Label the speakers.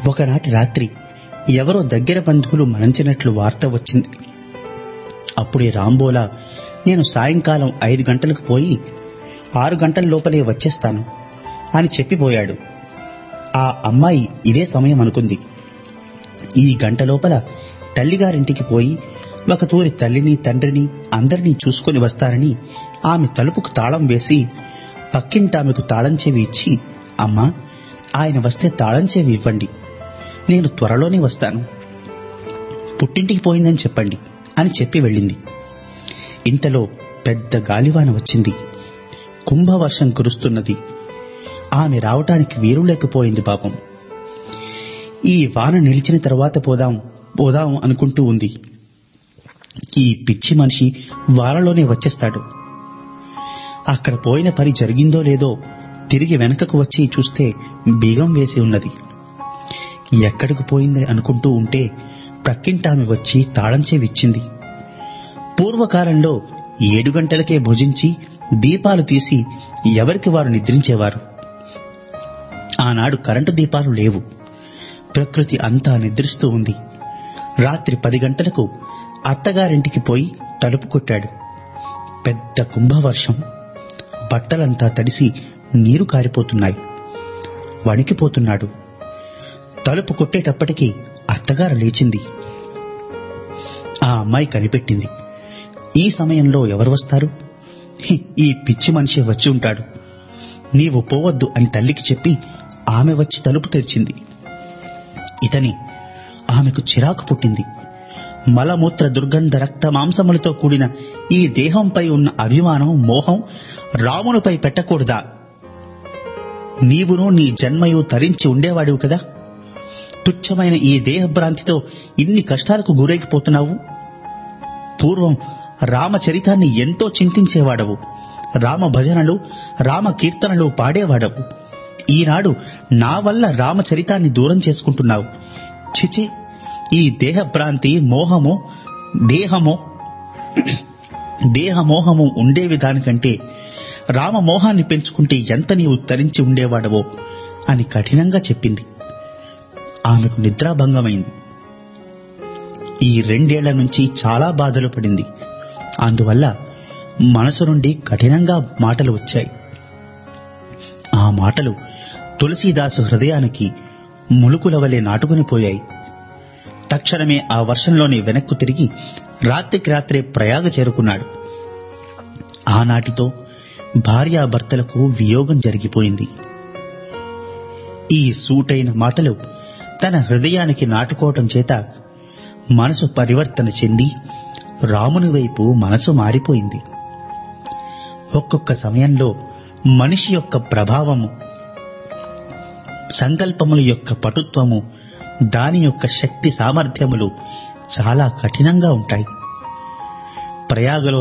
Speaker 1: ఒకనాటి రాత్రి ఎవరో దగ్గర బంధువులు మరణించినట్లు వార్త వచ్చింది అప్పుడే రాంబోలా నేను సాయంకాలం ఐదు గంటలకు పోయి ఆరు గంటల లోపలే వచ్చేస్తాను అని చెప్పిపోయాడు ఆ అమ్మాయి ఇదే సమయం అనుకుంది ఈ గంట లోపల తల్లిగారింటికి పోయి ఒక తూరి తల్లిని తండ్రిని అందరినీ చూసుకొని వస్తారని ఆమె తలుపుకు తాళం వేసి పక్కింటామెకు తాళం చెవి ఇచ్చి అమ్మా ఆయన వస్తే తాళం చెవి ఇవ్వండి నేను త్వరలోనే వస్తాను పుట్టింటికి పోయిందని చెప్పండి అని చెప్పి వెళ్ళింది ఇంతలో పెద్ద గాలివాన వచ్చింది కుంభవర్షం కురుస్తున్నది ఆమె రావటానికి వీలు లేకపోయింది పాపం ఈ వాన నిలిచిన తర్వాత పోదాం పోదాం అనుకుంటూ ఉంది ఈ పిచ్చి మనిషి వానలోనే వచ్చేస్తాడు అక్కడ పోయిన పని జరిగిందో లేదో తిరిగి వెనకకు వచ్చి చూస్తే బీగం వేసి ఉన్నది ఎక్కడికి పోయింది అనుకుంటూ ఉంటే ప్రక్కింటామె వచ్చి తాళం చెవిచ్చింది పూర్వకాలంలో ఏడు గంటలకే భుజించి దీపాలు తీసి ఎవరికి వారు నిద్రించేవారు ఆనాడు కరెంటు దీపాలు లేవు ప్రకృతి అంతా నిద్రిస్తూ ఉంది రాత్రి పది గంటలకు అత్తగారింటికి పోయి తలుపు కొట్టాడు పెద్ద కుంభవర్షం బట్టలంతా తడిసి నీరు కారిపోతున్నాయి వణికిపోతున్నాడు తలుపు కొట్టేటప్పటికి అత్తగారు లేచింది ఆ అమ్మాయి కనిపెట్టింది ఈ సమయంలో ఎవరు వస్తారు హి, ఈ పిచ్చి మనిషి వచ్చి ఉంటాడు నీవు పోవద్దు అని తల్లికి చెప్పి ఆమె వచ్చి తలుపు తెరిచింది ఇతని ఆమెకు చిరాకు పుట్టింది మలమూత్ర దుర్గంధ రక్త మాంసములతో కూడిన ఈ దేహంపై ఉన్న అభిమానం మోహం రామునిపై పెట్టకూడదా నీవును నీ జన్మయు తరించి ఉండేవాడివి కదా తుచ్చమైన ఈ దేహభ్రాంతితో ఇన్ని కష్టాలకు గురైకిపోతున్నావు పూర్వం రామచరితాన్ని ఎంతో చింతించేవాడవు రామ భజనలు రామ కీర్తనలు పాడేవాడవు ఈనాడు నా వల్ల రామచరితాన్ని దూరం చేసుకుంటున్నావు చిచి ఈ దేహభ్రాంతి మోహము దేహము దేహమోహము ఉండే విధానికంటే రామమోహాన్ని పెంచుకుంటే ఎంత నీవు తరించి ఉండేవాడవో అని కఠినంగా చెప్పింది ఆమెకు నిద్రాభంగమైంది ఈ రెండేళ్ల నుంచి చాలా బాధలు పడింది అందువల్ల మనసు నుండి కఠినంగా మాటలు వచ్చాయి ఆ మాటలు తులసీదాసు హృదయానికి ములుకుల వలె నాటుకుని పోయాయి తక్షణమే ఆ వర్షంలోని వెనక్కు తిరిగి రాత్రికి రాత్రే ప్రయాగ చేరుకున్నాడు ఆనాటితో భార్యాభర్తలకు వియోగం జరిగిపోయింది ఈ సూటైన మాటలు తన హృదయానికి నాటుకోవటం చేత మనసు పరివర్తన చెంది రాముని వైపు మనసు మారిపోయింది ఒక్కొక్క సమయంలో మనిషి యొక్క ప్రభావము సంకల్పముల యొక్క పటుత్వము దాని యొక్క శక్తి సామర్థ్యములు చాలా కఠినంగా ఉంటాయి ప్రయాగలో